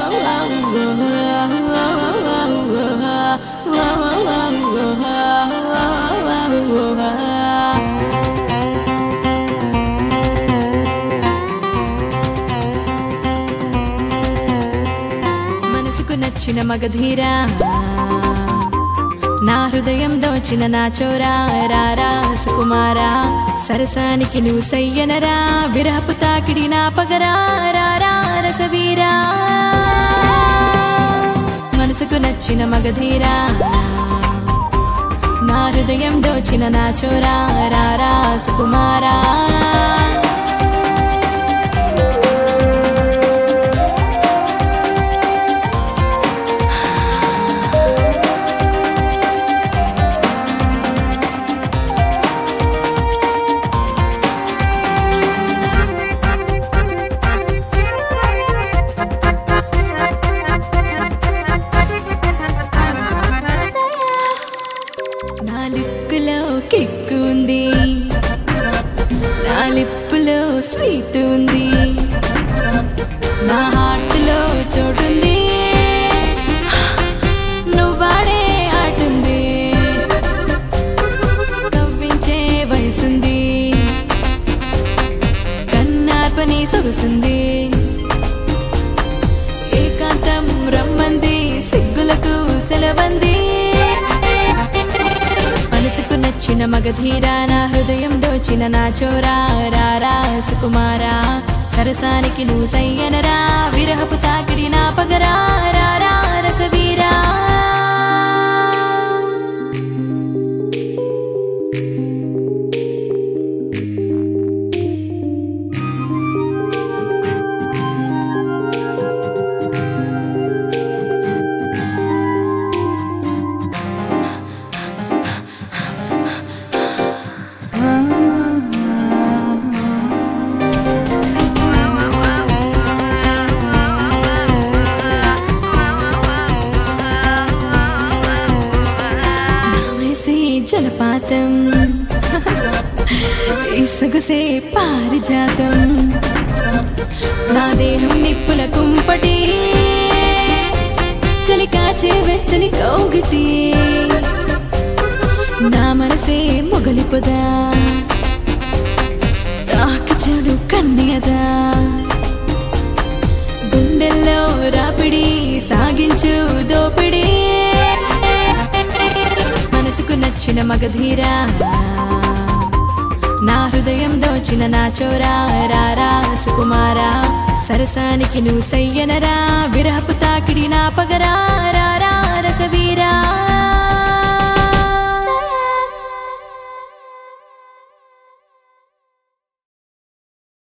మనసుకు నచ్చిన మగధీరా నా హృదయం దోచిన నా చోరా రారా సుకుమారా సరసానికి నువ్వు సయ్యనరా విరహపు తాకిడి నా పగరా రారా రసవీరా మనసుకు నచ్చిన మగధీరా నా హృదయం దోచిన నా చోరా రారా సుకుమారా నా లిప్పులో కిక్కు ఉంది నా లిప్పులో స్వీట్ ఉంది నా హార్ట్లో చోటుంది నువ్వాడే ఆటుంది నవ్వించే వయసుంది కన్నార్పని సొగసుంది ఏకాంతం రమ్మంది సిగ్గులకు సెలవంది మనసుకు నచ్చిన మగధీరా నా హృదయం దోచిన నా చోరా రారా సుకుమారా సరసానికి నువ్వు సయ్యనరా విరహపు తాకిడి నా పగరా రారా రసవీరా వేసే జలపాతం ఇసుగుసే పారిజాతం నా దేహం నిప్పుల కుంపటి చలి కాచే వెచ్చని కౌగిటి నా మనసే మొగలిపోదా తాకి చెడు కన్యదా గుండెల్లో రాపిడి సాగించు దోపిడి మనసుకు నచ్చిన మగధీరా నా హృదయం దోచిన నా చోరా రారా సుకుమారా సరసానికి నువ్వు సయ్యనరా